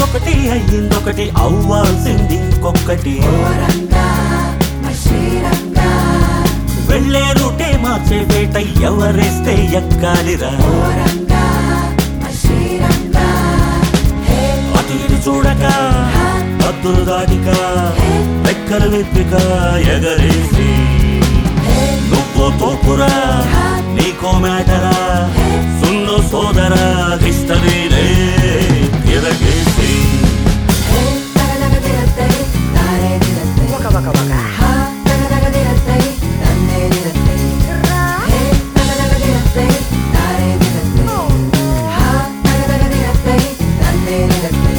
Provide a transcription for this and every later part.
అనుకుందొకటి అయ్యిందొకటి అవ్వాల్సింది ఇంకొకటి ఓరంగా మషీరంగా వెళ్ళే రూటే మార్చే వేట ఎవరేస్తే ఎక్కాలిరా ఓరంగా మషీరంగా హే అటు ఇటు చూడక అద్దులు దాటిక రెక్కలు విప్పిక ఎగరేసి నువ్వు తోపురా నీకో మేటరా సున్ను సోదరా హిస్టరీనే తిరగేసి హే తగదగ దిరత్తై తారే దిరత్తై వక వక వక హా తగదగ దిరత్తై తన్నే దిరత్తై హే తగదగ దిరత్తై తారే దిరత్తై హా తగదగ దిరత్తై తన్నే దిరత్తై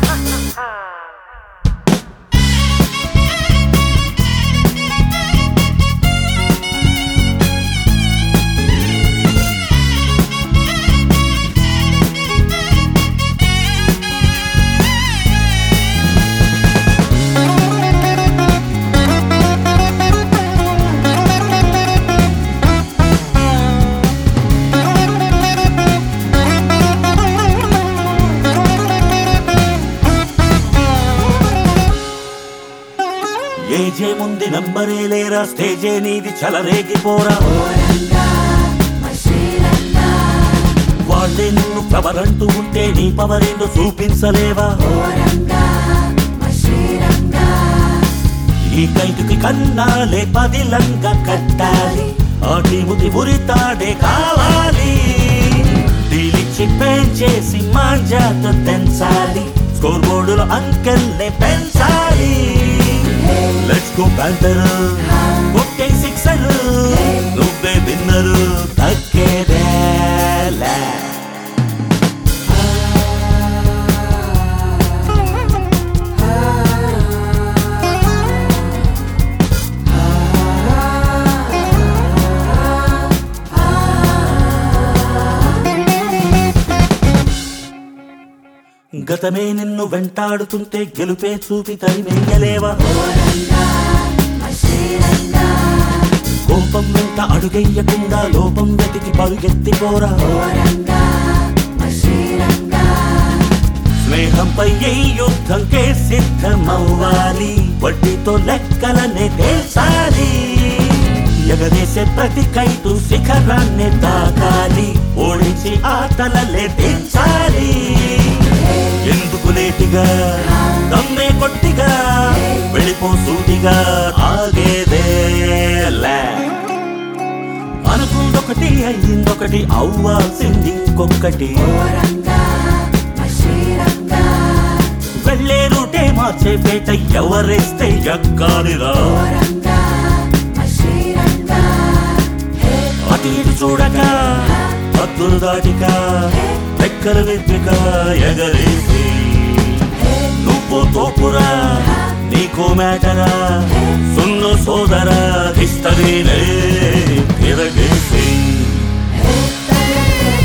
ఏజే ముందు నంబరే లేరా స్టేజే నీది చలరేగిపోరా ఓరంగా మషీరంగా వాళ్ళే నిన్ను పవరంటూ ఉంటే నీ పవరేందో చూపించలేవా ఓరంగా మషీరంగా ఈ కైటుకి కన్నాలే పదిలంగా కట్టాలి ఆ టీముకి ఉరితాడే కావాలి డీలిచ్చి పెంచేసి మాంజాతో తెంచాలి స్కోర్ బోర్డులో అంకెల్నే పెంచాలి లెట్స్ గో ప్యాంటర్ కొట్టే సిక్సర్ నువ్వే విన్నరు తగ్గేదేలే గతమే నిన్ను వెంటాడుతుంటే గెలుపే చూపి తరిమేయలేవా ఓరంగా మషీరంగా కోపం వెంట అడుగెయ్యకుండా లోపం వెతికి పరుగెత్తిపోరా ఓరంగా మషీరంగా స్నేహంపై ఈ యుద్ధంకే సిద్ధమవ్వాలి వడ్డీతో లెక్కలనే తేల్చాలి ఎగరేసే ప్రతి కైటు శిఖరాన్ని తాకాలి ఓడించి ఆటలలే దించాలి ఎందుకు లేటిగా దమ్మే కొట్టిగా వెళ్ళిపో సూటిగా ఆగేదేలే అనుకుందొకటి అయ్యిందొకటి అవ్వాల్సింది ఇంకొకటి ఓరంగా మషీరంగా వెళ్ళే రూటే మార్చే పేట ఎవరేస్తే ఎక్కాలిరా ఓరంగా మషీరంగా హే అటు ఇటు చూడక హద్దులు దాటిక రెక్కలు విప్పిక ఎగరేసి నువ్వు తోపురా నీకో మేటరా సున్ను సోదరా హిస్టరీనే తిరగేసి హే తగదగ